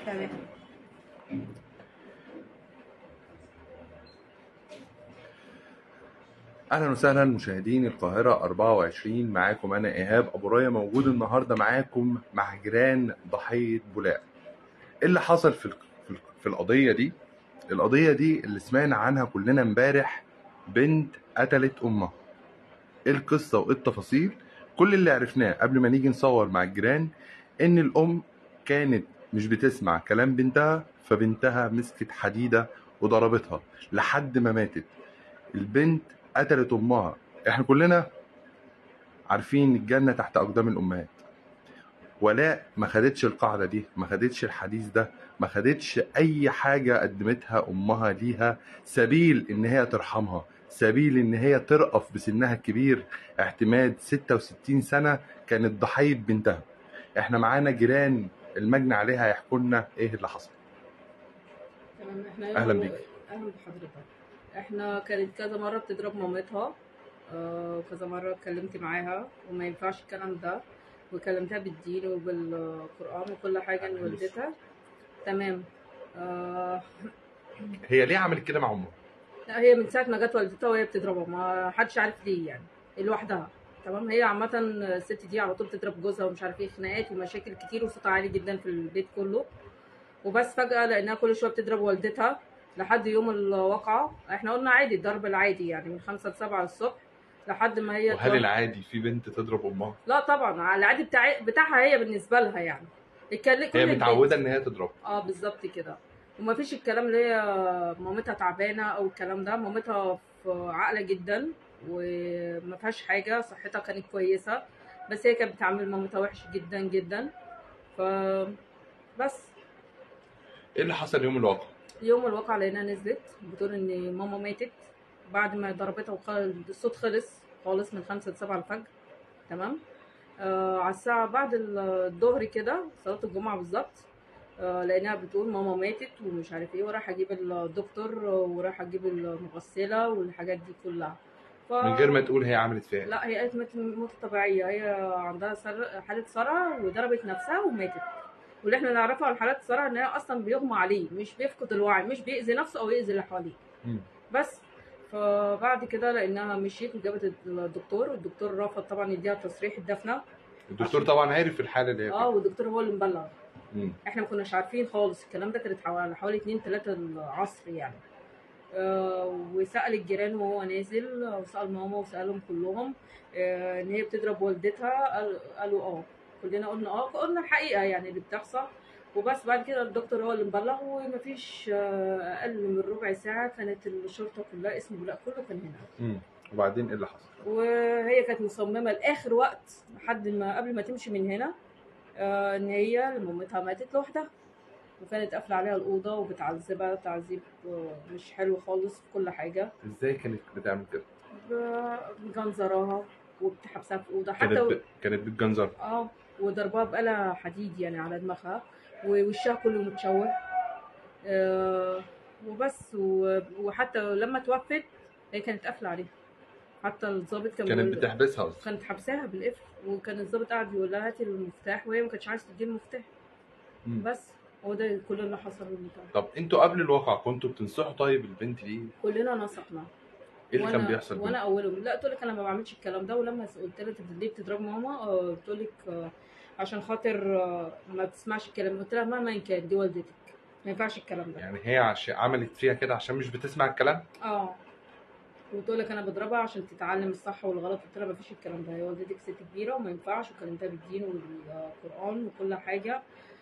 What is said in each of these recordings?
تمام اهلا وسهلا مشاهدين القاهره 24 معاكم انا ايهاب ابو رايه موجود النهارده معاكم مع جيران ضحيه بولاق ايه اللي حصل في ال- في ال- في القضيه دي القضيه دي اللي سمعنا عنها كلنا امبارح بنت قتلت امها ايه القصه وايه التفاصيل كل اللي عرفناه قبل ما نيجي نصور مع الجيران ان الام كانت مش بتسمع كلام بنتها فبنتها مسكت حديده وضربتها لحد ما ماتت البنت قتلت امها احنا كلنا عارفين الجنه تحت اقدام الامهات ولاء ما خدتش القاعده دي ما خدتش الحديث ده ما خدتش اي حاجه قدمتها امها ليها سبيل ان هي ترحمها سبيل ان هي ترأف بسنها الكبير اعتماد 66 سنه كانت ضحيه بنتها احنا معانا جيران المجني عليها هيحكوا لنا ايه اللي حصل تمام احنا أهلا بيك. اهلا بحضرتك احنا كانت كذا مره بتضرب مامتها آه، وكذا مره اتكلمت معاها وما ينفعش الكلام ده وكلمتها بالدين وبالقران وكل حاجه ان والدتها تمام آه، هي ليه عملت كده مع امها لا هي من ساعه ما جت والدتها وهي بتضربها ما حدش عارف ليه يعني لوحدها تمام هي عامة الست دي على طول تضرب جوزها ومش عارف ايه خناقات ومشاكل كتير وصوتها عالي جدا في البيت كله وبس فجأة لأنها كل شوية بتضرب والدتها لحد يوم الواقعة احنا قلنا عادي الضرب العادي يعني من خمسة لسبعة الصبح لحد ما هي وهل العادي في بنت تضرب امها لا طبعا على العادي بتاع بتاعها هي بالنسبة لها يعني الكل- كل هي البيت. متعوده ان هي تضرب اه بالظبط كده وما فيش الكلام اللي هي مامتها تعبانه او الكلام ده مامتها في عاقله جدا وما فيهاش حاجه صحتها كانت كويسه بس هي كانت بتعامل مامتها وحش جدا جدا ف بس ايه اللي حصل يوم الواقع يوم الواقعة لقيناها نزلت بتقول ان ماما ماتت بعد ما ضربتها وخ- الصوت خلص خالص من خمسة لسبعة الفجر تمام آه على الساعة بعد الظهر كده صلاة الجمعة بالظبط آه لقيناها بتقول ماما ماتت ومش عارف ايه وراح اجيب الدكتور وراح اجيب المغسلة والحاجات دي كلها ف... من غير ما تقول هي عملت فيها إيه. لا هي قالت ماتت موتة طبيعية هي عندها سر... حالة صرع وضربت نفسها وماتت واللي احنا نعرفه عن حالات الصرع ان هي اصلا بيغمى عليه مش بيفقد الوعي مش بيأذي نفسه او يأذي اللي حواليه مم. بس فبعد كده لانها مشيت وجابت الدكتور والدكتور رفض طبعا يديها تصريح الدفنه الدكتور طبعا عارف الحاله اللي هي اه فيها والدكتور هو اللي مبلغ مم. احنا ما كناش عارفين خالص الكلام ده كانت حوالي حوالي 2 3 العصر يعني آه وسأل الجيران وهو نازل آه، وسأل ماما وسألهم كلهم آه ان هي بتضرب والدتها قال- قالوا اه كلنا قلنا اه قلنا الحقيقة يعني اللي بتحصل وبس بعد كده الدكتور هو اللي مبلغ ومفيش آه، اقل من ربع ساعة كانت الشرطة كلها اسم بولاق كله كان هنا مم. وبعدين ايه اللي حصل وهي كانت مصممه لاخر وقت لحد ما قبل ما تمشي من هنا آه، ان هي مامتها ماتت لوحدها وكانت قافله عليها الاوضه وبتعذبها تعذيب آه، مش حلو خالص في كل حاجه ازاي كانت بتعمل كده ب- مجنزراها وبتحبسها في اوضه كانت حتى و... ب... كانت بتجنزر اه وضربها بقلة حديد يعني على دماغها ووشها كله متشوه آه وبس و... وحتى لما توفت هي كانت قافله عليها حتى الضابط كان كانت بيقول- بتحبسها اصلا كانت حبساها بالقفل وكان الضابط قاعد يقول لها هاتي المفتاح وهي ما كانتش عايزه تديه المفتاح مم. بس هو ده كل اللي حصل بالبتاع طب انتوا قبل الواقع كنتوا بتنصحوا طيب البنت دي كلنا نصحنا ايه اللي كان وأنا- بيحصل وانا بينكم؟ اولهم لا تقول لك انا ما بعملش الكلام ده ولما قلت لها "طب ليه بتضرب ماما آه، بتقول لك آه، عشان خاطر آه، ما بتسمعش الكلام قلت لها مهما كان دي والدتك ما ينفعش الكلام ده يعني هي عش... عملت فيها كده عشان مش بتسمع الكلام اه وتقول لك انا بضربها عشان تتعلم الصح والغلط قلت لها مفيش الكلام ده هي والدتك ست كبيره وما ينفعش وكلمتها بالدين والقران وكل حاجه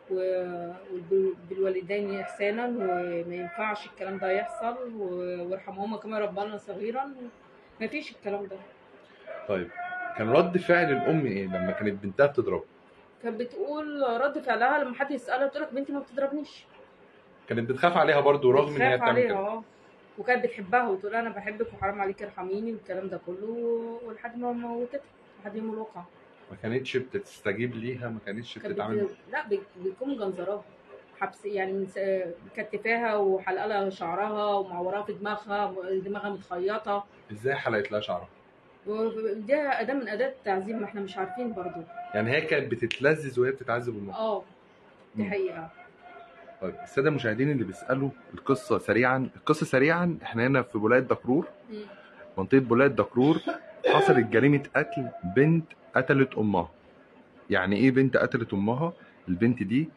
وبالوالدين احسانا وما ينفعش الكلام ده يحصل و- وارحمهما كما ربنا صغيرا مفيش الكلام ده طيب كان رد فعل الام ايه لما كانت بنتها بتضرب كانت بتقول رد فعلها لما حد يسالها تقول لك بنتي ما بتضربنيش كانت بتخاف عليها برضو رغم ان هي بتخاف بتعمل عليها كده اه وكانت بتحبها وتقول لها انا بحبك وحرام عليك ارحميني والكلام ده كله ولحد ما موتتها لحد يوم الواقع ما كانتش بتستجيب ليها ما كانتش كانت بتتعامل بت... لا بت- بتكون مجنزراها حبس يعني س- كتفاها وحلقه لها شعرها ومعوراها في دماغها دماغها متخيطه ازاي حلقت لها شعرها ودي اداه من اداه التعذيب ما احنا مش عارفين برضو يعني هي كانت بتتلذذ وهي بتتعذب امها اه دي مم. حقيقه طيب الساده المشاهدين اللي بيسالوا القصه سريعا القصه سريعا احنا هنا في ولايه دكرور منطقه ولايه دكرور حصلت جريمه قتل بنت قتلت امها يعني ايه بنت قتلت امها البنت دي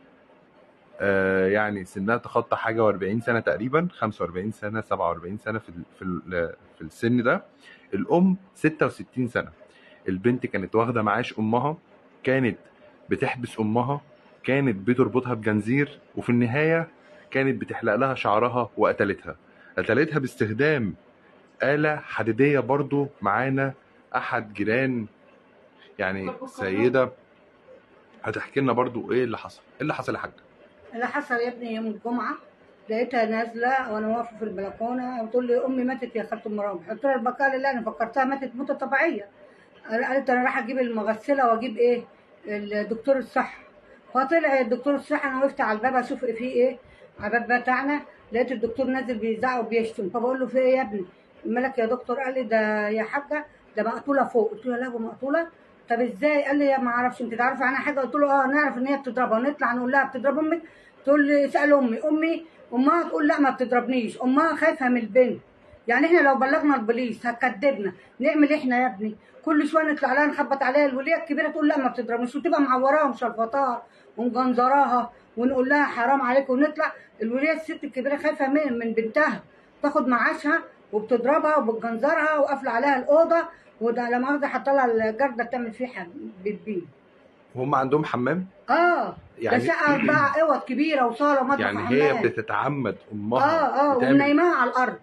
آه يعني سنها تخطى حاجه و40 سنه تقريبا 45 سنه 47 سنه في ال- في ال- في السن ده الام 66 سنه البنت كانت واخده معاش امها كانت بتحبس امها كانت بتربطها بجنزير وفي النهايه كانت بتحلق لها شعرها وقتلتها قتلتها باستخدام آلة حديدية برضو معانا أحد جيران يعني سيدة هتحكي لنا برضو إيه اللي حصل إيه اللي حصل يا حاجة اللي حصل يا ابني يوم الجمعة لقيتها نازلة وأنا واقفة في البلكونة وتقول لي أمي ماتت يا خالة أم رامح قلت لها البقاء لله أنا فكرتها ماتت موتة طبيعية قالت أنا رايحة أجيب المغسلة وأجيب إيه الدكتور الصحة فطلع الدكتور الصحة أنا وقفت على الباب أشوف إيه فيه إيه على الباب بتاعنا لقيت الدكتور نازل بيزعق وبيشتم فبقول له في إيه يا ابني مالك يا دكتور قال لي ده يا حاجة ده مقتولة فوق قلت له لا هو مقتولة طب ازاي قال لي يا ما اعرفش انت تعرفي عنها حاجه قلت له اه نعرف ان هي بتضربها ونطلع نقول لها بتضرب امك تقول لي اسال امي امي امها تقول لا ما بتضربنيش امها خايفه من البنت يعني احنا لو بلغنا البوليس هتكدبنا نعمل احنا يا ابني كل شويه نطلع لها نخبط عليها الوليه الكبيره تقول لا ما بتضربنيش وتبقى معوراها ومشلفطاها ومجنزراها ونقول لها حرام عليك ونطلع الوليه الست الكبيره خايفه من من بنتها تاخد معاشها وبتضربها وبتجنزرها وقافله عليها الاوضه وده لا مؤاخذه حاطه لها الجرده تعمل فيها بتبين وهم عندهم حمام اه يعني- ده شقه اربع اوض كبيره وصاله ومطبخ يعني وحمام. هي بتتعمد أمها اه اه بتعمل- ونايماها على الارض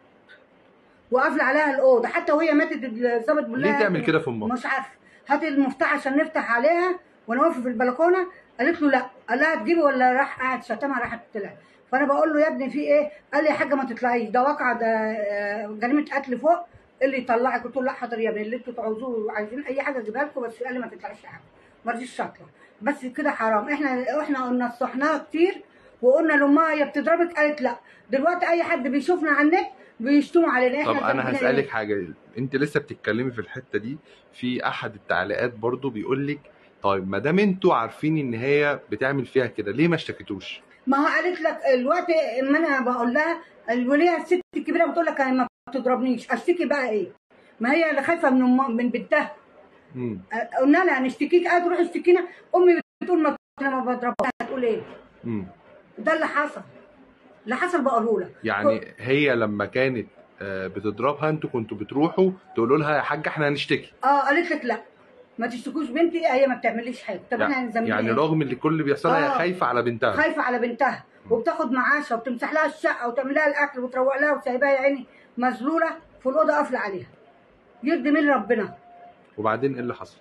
وقافله عليها الاوضه حتى وهي ماتت الظابط بيقول ليه لها تعمل كده في أمها مش عارفه هات المفتاح عشان نفتح عليها وانا واقفه في البلكونه قالت له لا قال لها تجيبي ولا راح قاعد شتمها راحت طلع فانا بقول له يا ابني في ايه قال لي يا حاجه ما تطلعيش ده واقع ده آه، جريمه قتل فوق اللي يطلعك قلت له لا حاضر يا ابني اللي انتوا تعوزوه وعايزين اي حاجه اجيبها لكم بس قال لي ما تطلعيش يا حاجه ما رضيتش اطلع بس كده حرام احنا احنا نصحناها كتير وقلنا لامها هي بتضربك قالت لا دلوقتي اي حد بيشوفنا على النت بيشتموا علينا طب احنا انا ذنبنا هسالك إيه؟ حاجه انت لسه بتتكلمي في الحته دي في احد التعليقات برضو بيقول لك طيب ما دام انتوا عارفين ان هي بتعمل فيها كده ليه ما اشتكيتوش ما هو قالت لك الوقت اما انا بقول لها الوليه الست الكبيره بتقول لك انا ما بتضربنيش اشتكي بقى ايه ما هي اللي خايفه من أم من بنتها امم قلنا لها هنشتكيك اه تروح اشتكينا امي بتقول ما انا ما بضربها هتقول ايه امم ده اللي حصل اللي حصل بقوله لك يعني هي لما كانت آه، بتضربها انتوا كنتوا بتروحوا تقولوا لها يا حاجه احنا هنشتكي اه قالت لك لا ما تشتكوش بنتي هي ما بتعمليش حاجه طب احنا يعني, هنذنبها يعني إيه؟ رغم اللي كل اللي بيحصل هي آه. خايفه على بنتها خايفه على بنتها وبتاخد معاشها وبتمسح لها الشقه وتعمل لها الاكل وتروق لها وسايباها يا عيني مذلوله في الاوضه قافله عليها يرضي من ربنا وبعدين ايه اللي حصل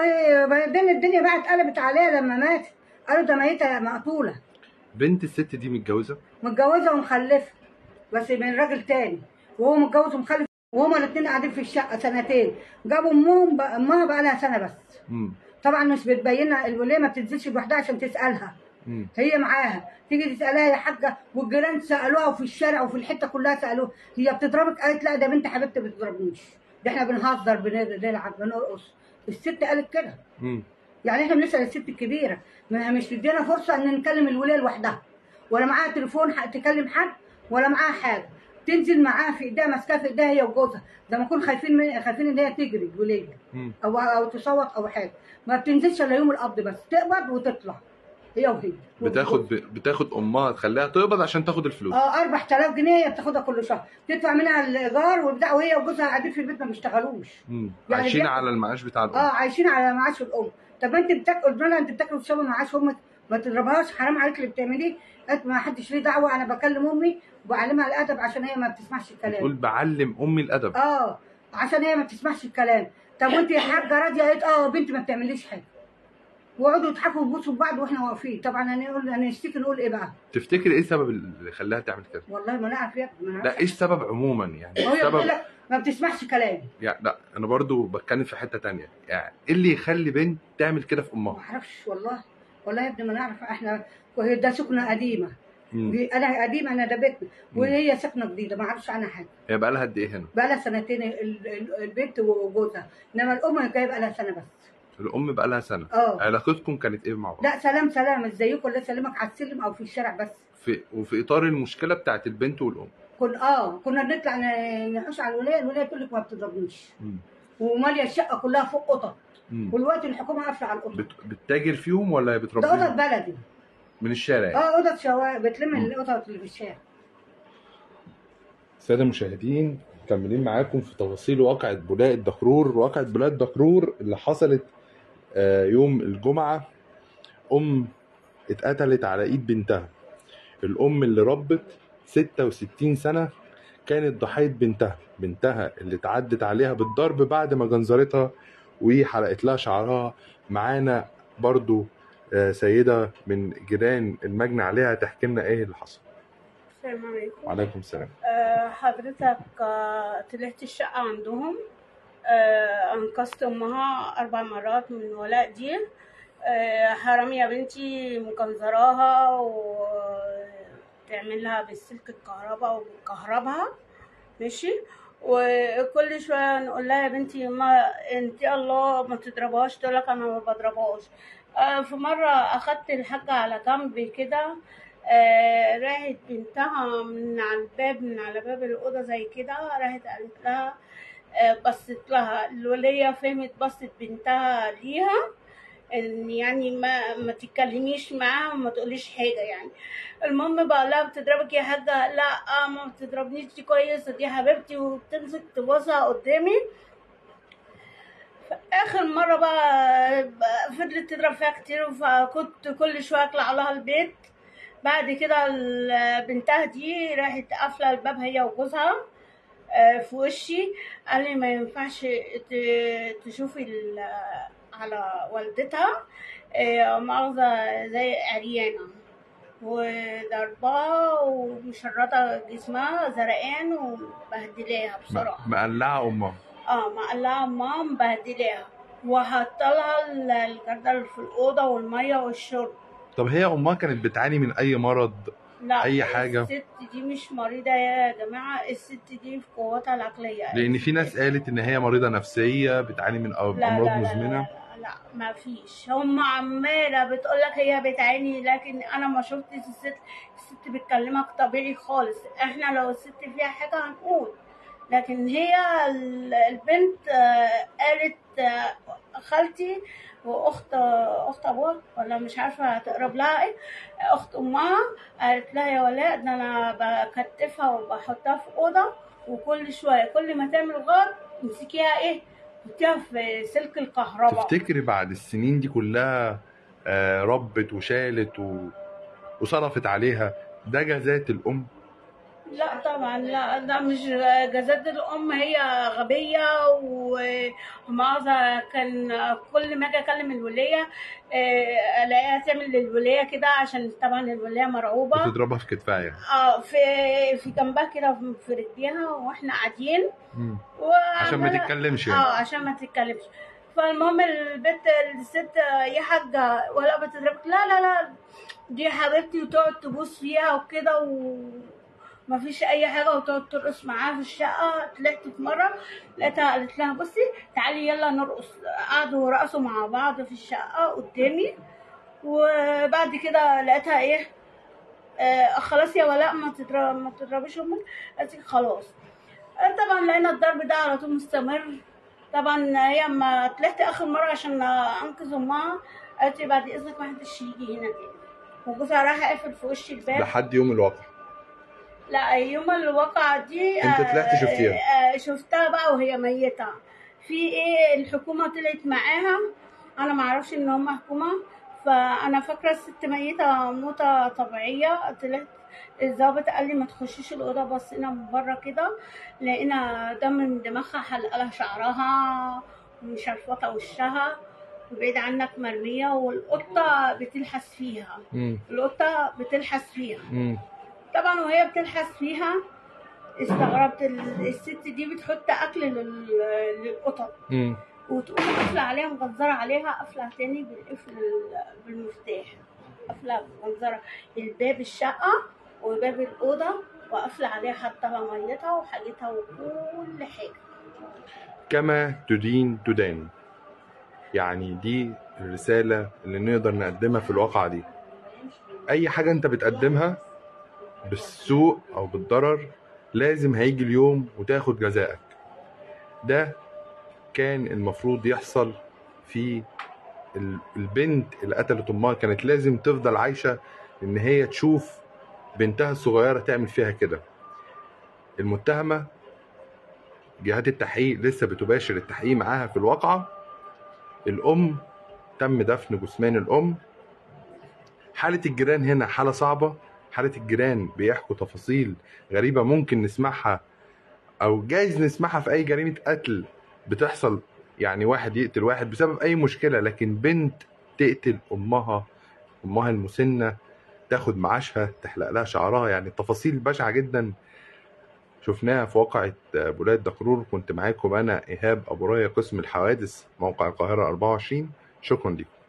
وبعدين الدنيا بقى اتقلبت عليها لما ماتت قالوا ده ميتة مقتولة بنت الست دي متجوزه متجوزة ومخلفة بس من راجل تاني وهو متجوز ومخلف وهما الاتنين قاعدين في الشقة سنتين جابوا امهم بقى امها بقى لها سنة بس امم طبعا مش بتبينها الولية ما بتنزلش لوحدها عشان تسألها امم هي معاها تيجي تسألها يا حاجة والجيران سألوها وفي الشارع وفي الحتة كلها سألوها هي بتضربك قالت لا ده بنت حبيبتي ما بتضربنيش ده احنا بنهزر بن- بنلعب بنرقص الست قالت كده امم يعني احنا بنسال الست الكبيره ما مش تدينا فرصه ان نكلم الوليه لوحدها ولا معاها تليفون ح- تكلم حد ولا معاها حاجه تنزل معاها في ايديها ماسكاها في ايديها هي وجوزها ده ما نكون خايفين من خايفين ان هي تجري الوليه امم او او تصوت او حاجه ما بتنزلش الا يوم القبض بس تقبض وتطلع هي وهي بتاخد بتاخد امها تخليها تقبض عشان تاخد الفلوس اه 4000 جنيه هي بتاخدها كل شهر تدفع منها الايجار والبتاع وهي وجوزها قاعدين في البيت ما بيشتغلوش امم يعني عايشين بياخد- على المعاش بتاع الام اه عايشين على معاش الام طب ما انت بتاكل قلنا لها انت بتاكل وتشربي معاش امك ما تضربهاش حرام عليك اللي بتعمليه قالت ما حدش ليه دعوه انا بكلم امي وبعلمها الادب عشان هي ما بتسمعش تقول الكلام بعلم امي الادب اه عشان هي ما بتسمعش الكلام طب وانت يا حاجه راضيه قالت اه بنتي ما بتعمليش حاجه ويقعدوا يضحكوا ويبوسوا بعض واحنا واقفين طبعا هنقول هنشتكي نقول ايه بقى تفتكر ايه السبب اللي خلاها تعمل كده والله ما نعرف يا ابني، ما لا نعرفش. ايه السبب عموما يعني هو يقول السبب لك ما بتسمعش كلام يعني لا انا برضو بتكلم في حته تانية يعني ايه اللي يخلي بنت تعمل كده في ما امها اعرفش والله والله يا ابني ما نعرف احنا وهي ده سكنه قديمه مم. دي انا قديمه انا ده بيتنا وهي ساكنه جديده ما اعرفش عنها حاجه هي بقى لها قد ايه هنا بقى لها سنتين ال- ال- البنت وجوزها انما الام جايه بقى لها سنه بس الام بقى لها سنه اه علاقتكم كانت ايه مع بعض لا سلام سلام ازيكم الله يسلمك على السلم او في الشارع بس في وفي اطار المشكله بتاعت البنت والام كن اه كنا بنطلع ن- نحوش على الولايه الولايه تقول لك ما بتضربنيش مم. وماليه الشقه كلها فوق قطط مم. والوقت الحكومه قافله على القطط بت... بتتاجر فيهم ولا ده قطط بتربيهم بلدي من الشارع يعني. اه قطط شوارع بتلم مم. القطط اللي في الشارع الساده المشاهدين مكملين معاكم في تفاصيل واقعة بولاء الدكرور واقعة بولاء الدكرور اللي حصلت آه، يوم الجمعة أم اتقتلت على إيد بنتها الأم اللي ربت 66 سنة كانت ضحية بنتها بنتها اللي اتعدت عليها بالضرب بعد ما جنزرتها وحلقت لها شعرها معانا برضو آه، سيدة من جيران المجني عليها تحكي لنا ايه اللي حصل السلام عليكم وعليكم السلام آه، حضرتك آه، طلعت الشقة عندهم آه، أنقذت أمها أربع مرات من ولاء دي آه، حرام يا بنتي مكنزراها وتعمل لها بالسلك الكهرباء وكهربها ماشي وكل شوية نقول لها يا بنتي ما انت الله ما تضربهاش تقول لك انا ما بضربهاش آه، في مرة اخدت الحاجة على جنب كده آه، راحت بنتها من على الباب من على باب الأوضة زي كده راحت قالت لها آه، بصت لها الولية فهمت بصت بنتها ليها ان يعني ما ما تتكلميش معاها وما تقوليش حاجه يعني المهم بقى لا بتضربك يا حاجه لا آه ما بتضربنيش دي كويسه دي حبيبتي وتمسك تبوسها قدامي اخر مره بقى بقى فضلت تضرب فيها كتير فكنت كل شويه اطلع لها البيت بعد كده ال- بنتها دي راحت قافله الباب هي وجوزها آه، في وشي قال لي ما ينفعش ت- تشوفي ال- على والدتها آه، مؤاخذة زي عريانة وضربها ومشرطة جسمها زرقان ومبهدلاها بصراحة مقلعة أمها اه مقلعة امها مبهدلاها وحاطلها ال- الجردل في الأوضة والمية والشرب طب هي أمها كانت بتعاني من أي مرض لا أي حاجة. الست دي مش مريضة يا جماعة الست دي في قوتها العقلية لأن في ناس قالت إن هي مريضة نفسية بتعاني من أو- لا أمراض لا لا مزمنة لا, لا, لا ما فيش هم عمالة بتقول لك هي بتعاني لكن انا ما شفتش الست الست بتكلمك طبيعي خالص احنا لو الست فيها حاجة هنقول لكن هي ال- البنت آه، قالت آه، خالتي واخت اخت ابوها ولا مش عارفه هتقرب لها ايه اخت امها قالت لها يا ولاء ده انا بكتفها وبحطها في اوضه وكل شويه كل ما تعمل غلط امسكيها ايه حطيها في سلك الكهرباء تفتكري بعد السنين دي كلها آه، ربت وشالت و... وصرفت عليها ده جزات الأم لا طبعا لا ده مش جزات الام هي غبيه ومؤاخذه كان كل ما اجي اكلم الوليه آه، الاقيها تعمل للوليه كده عشان طبعا الوليه مرعوبه بتضربها في كتفها يعني اه في في جنبها كده في رجليها واحنا قاعدين مم. وعمالة- عشان ما تتكلمش يعني اه عشان ما تتكلمش فالمهم البنت الست يا حاجه ولا بتضربك لا لا لا دي حبيبتي وتقعد تبوس فيها وكده وما فيش اي حاجه وتقعد ترقص معاها في الشقه طلعت في مره لقيتها قالت لها بصي تعالي يلا نرقص قعدوا رقصوا مع بعض في الشقه قدامي وبعد كده لقيتها ايه آه خلاص يا ولاء ما تضرب ما تضربيش امك قالت لي خلاص آه، طبعا لقينا الضرب ده على طول مستمر طبعا هي اما طلعت اخر مره عشان انقذ امها قالت لي بعد اذنك ما حدش يجي هنا تاني وجوزها راح قافل في وش الباب لحد يوم الواقع لا يوم الواقعة دي انت آه، طلعت شفتيها؟ آه، شفتها بقى وهي ميتة في ايه الحكومة طلعت معاها انا ما اعرفش ان هم حكومة فانا فاكرة الست ميتة موتة طبيعية طلعت الضابط قال لي ما تخشيش الأوضة بصينا من بره كده لقينا دم من دماغها حلقة لها شعرها ومشرفطة وشها وبعيد عنك مرمية والقطة بتلحس فيها مم. القطة بتلحس فيها مم. طبعا وهي بتلحس فيها استغربت ال- الست دي بتحط اكل لل- للقطط مم. وتقوم قافله عليها مغزره عليها قافله تاني بالقفل ال- بالمفتاح قافله مغزره الباب الشقه وباب الاوضه وقافله عليها حاطه لها ميتها وحاجتها وكل حاجه كما تدين تدان يعني دي الرسالة اللي نقدر نقدمها في الواقعة دي أي حاجة أنت بتقدمها بالسوء أو بالضرر لازم هيجي اليوم وتاخد جزائك ده كان المفروض يحصل في ال- البنت اللي قتلت امها كانت لازم تفضل عايشه ان هي تشوف بنتها الصغيره تعمل فيها كده المتهمه جهات التحقيق لسه بتباشر التحقيق معاها في الواقعه الام تم دفن جثمان الام حاله الجيران هنا حاله صعبه حاله الجيران بيحكوا تفاصيل غريبه ممكن نسمعها او جايز نسمعها في اي جريمه قتل بتحصل يعني واحد يقتل واحد بسبب اي مشكله لكن بنت تقتل امها امها المسنه تاخد معاشها تحلق لها شعرها يعني تفاصيل بشعه جدا شفناها في واقعة بولاد دكرور كنت معاكم أنا إيهاب أبو راية قسم الحوادث موقع القاهرة 24 شكرا لكم